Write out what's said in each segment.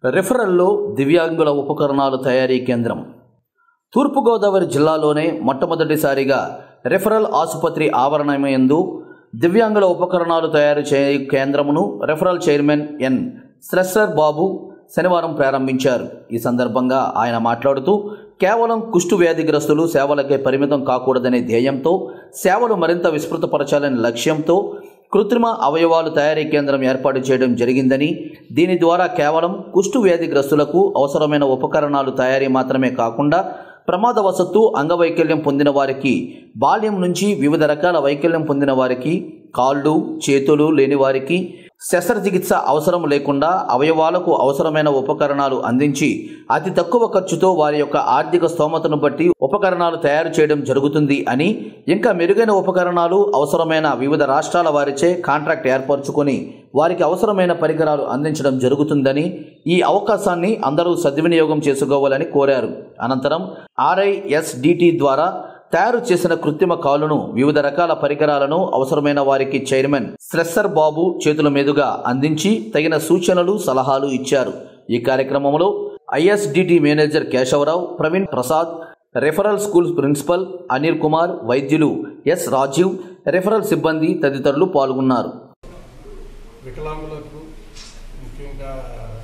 రిఫరల్లో దివ్యాంగుల ఉపకరణాలు తయారీ కేంద్రం తూర్పుగోదావరి జిల్లాలోనే మొట్టమొదటిసారిగా రెఫరల్ ఆసుపత్రి ఆవరణయందు దివ్యాంగుల ఉపకరణాలు తయారు చే కేంద్రమును రెఫరల్ చైర్మన్ ఎన్ శ్రెస్సర్ బాబు శనివారం ప్రారంభించారు ఈ సందర్భంగా ఆయన మాట్లాడుతూ కేవలం కుష్టు వ్యాధిగ్రస్తులు సేవలకే పరిమితం కాకూడదనే ధ్యేయంతో సేవలు మరింత విస్తృతపరచాలనే లక్ష్యంతో కృత్రిమ అవయవాలు తయారీ కేంద్రం ఏర్పాటు చేయడం జరిగిందని దీని ద్వారా కేవలం కుష్టు వ్యాధిగ్రస్తులకు అవసరమైన ఉపకరణాలు తయారీ మాత్రమే కాకుండా ప్రమాదవశత్తు అంగవైకల్యం పొందిన వారికి బాల్యం నుంచి వివిధ రకాల వైకల్యం పొందిన వారికి కాళ్ళు చేతులు లేని వారికి శస్త్రచికిత్స అవసరం లేకుండా అవయవాలకు అవసరమైన ఉపకరణాలు అందించి అతి తక్కువ ఖర్చుతో వారి యొక్క ఆర్థిక స్తోమతను బట్టి ఉపకరణాలు తయారు చేయడం జరుగుతుంది అని ఇంకా మెరుగైన ఉపకరణాలు అవసరమైన వివిధ రాష్ట్రాల వారిచే కాంట్రాక్ట్ ఏర్పరచుకొని వారికి అవసరమైన పరికరాలు అందించడం జరుగుతుందని ఈ అవకాశాన్ని అందరూ సద్వినియోగం చేసుకోవాలని కోరారు అనంతరం ఆర్ఐఎస్డిటి ద్వారా తయారు చేసిన కృత్రిమ కాలును వివిధ రకాల పరికరాలను అవసరమైన వారికి చైర్మన్ శ్రెస్సర్ బాబు చేతుల మీదుగా అందించి తగిన సూచనలు సలహాలు ఇచ్చారు ఈ కార్యక్రమంలో ISDT manager Keshavarao Praveen Prasad referral school principal Anil Kumar వైద్యులు ఎస్ రాజీవ్ రెఫరల్ సిబ్బంది తదితరులు పాల్గొన్నారు వికలాంగులకు ముఖ్యంగా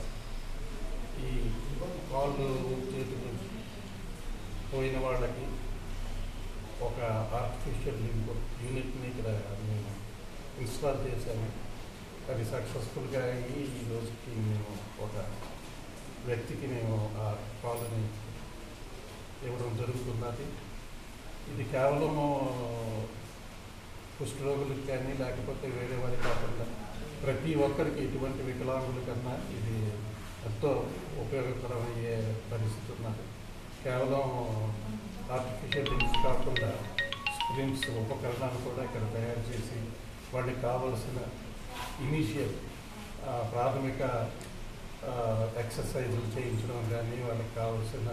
ఈ కాళ్ళు చేతులు పోయిన వాళ్ళకి ఒక ఆర్టిఫిషియల్ లింక్ యూనిట్ని ఇక్కడ మేము ఇన్స్టాల్ చేశాము అది సక్సెస్ఫుల్గా అయ్యి ఈ రోజుకి మేము ఒక వ్యక్తికి మేము ఆ కాళ్ళని ఇవ్వడం జరుగుతున్నది ఇది కేవలము కుష్ఠరోగులకు కానీ లేకపోతే వేరే వారికి కాకుండా ప్రతి ఒక్కరికి ఎటువంటి వికలాంగుల కన్నా ఇది ఎంతో ఉపయోగకరమయ్యే పరిస్థితి ఉన్నది కేవలం ఆర్టిఫిషియల్ థింగ్స్ కాకుండా స్క్రీన్స్ ఉపకరణాలు కూడా ఇక్కడ తయారు చేసి వాళ్ళకి కావలసిన ఇనీషియల్ ప్రాథమిక ఎక్సర్సైజులు చేయించడం కానీ వాళ్ళకి కావలసిన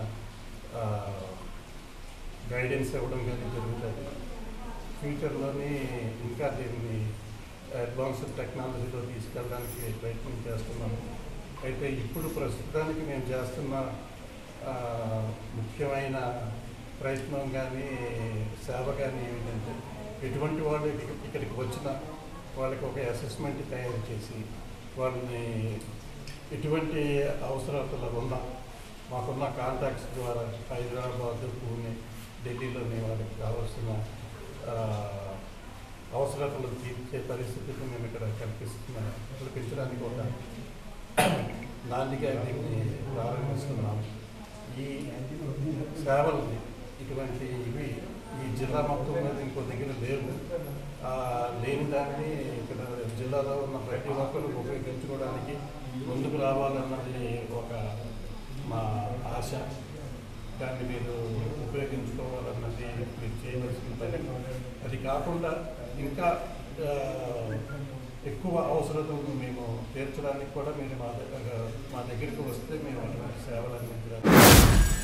గైడెన్స్ ఇవ్వడం కానీ జరుగుతుంది ఫ్యూచర్లోని ఇంకా దీన్ని అడ్వాన్స్డ్ టెక్నాలజీలో తీసుకెళ్ళడానికి ప్రయత్నం చేస్తున్నాము అయితే ఇప్పుడు ప్రస్తుతానికి మేము చేస్తున్న ఆ, ముఖ్యమైన ప్రయత్నం కానీ సేవ కానీ ఏమిటంటే ఎటువంటి వాళ్ళు ఇక్క- ఇక్కడికి వచ్చిన వాళ్ళకి ఒక అసెస్మెంట్ తయారు చేసి వాళ్ళని ఎటువంటి అవసరతలు ఉన్నా మాకున్న కాంటాక్ట్స్ ద్వారా హైదరాబాద్ పూణే ఢిల్లీలోని వాళ్ళకి కావాల్సిన ఆ, అవసరతలు తీర్చే పరిస్థితిని మేము ఇక్కడ కల్పిస్తున్నా కల్పించడానికి ఒక నాందిగా దీన్ని ప్రారంభిస్తున్నాం ఈ సేవల్ని ఇటువంటి ఇవి ఈ జిల్లా మొత్తం మీద ఇంకో దగ్గర లేవు ఆ, లేని దాన్ని ఇక్కడ జిల్లాలో ఉన్న ప్రతి ఒక్కరు ఉపయోగించుకోవడానికి ముందుకు రావాలన్నది ఒక మా ఆశ దాన్ని మీరు ఉపయోగించుకోవాలన్నది మీరు చేయవలసిన పని అది కాకుండా ఇంకా ఆ, ఎక్కువ అవసరతలను మేము తీర్చడానికి కూడా మీరు మా దగ్గర మా దగ్గరికి వస్తే మేము అటువంటి సేవలు అందించడానికి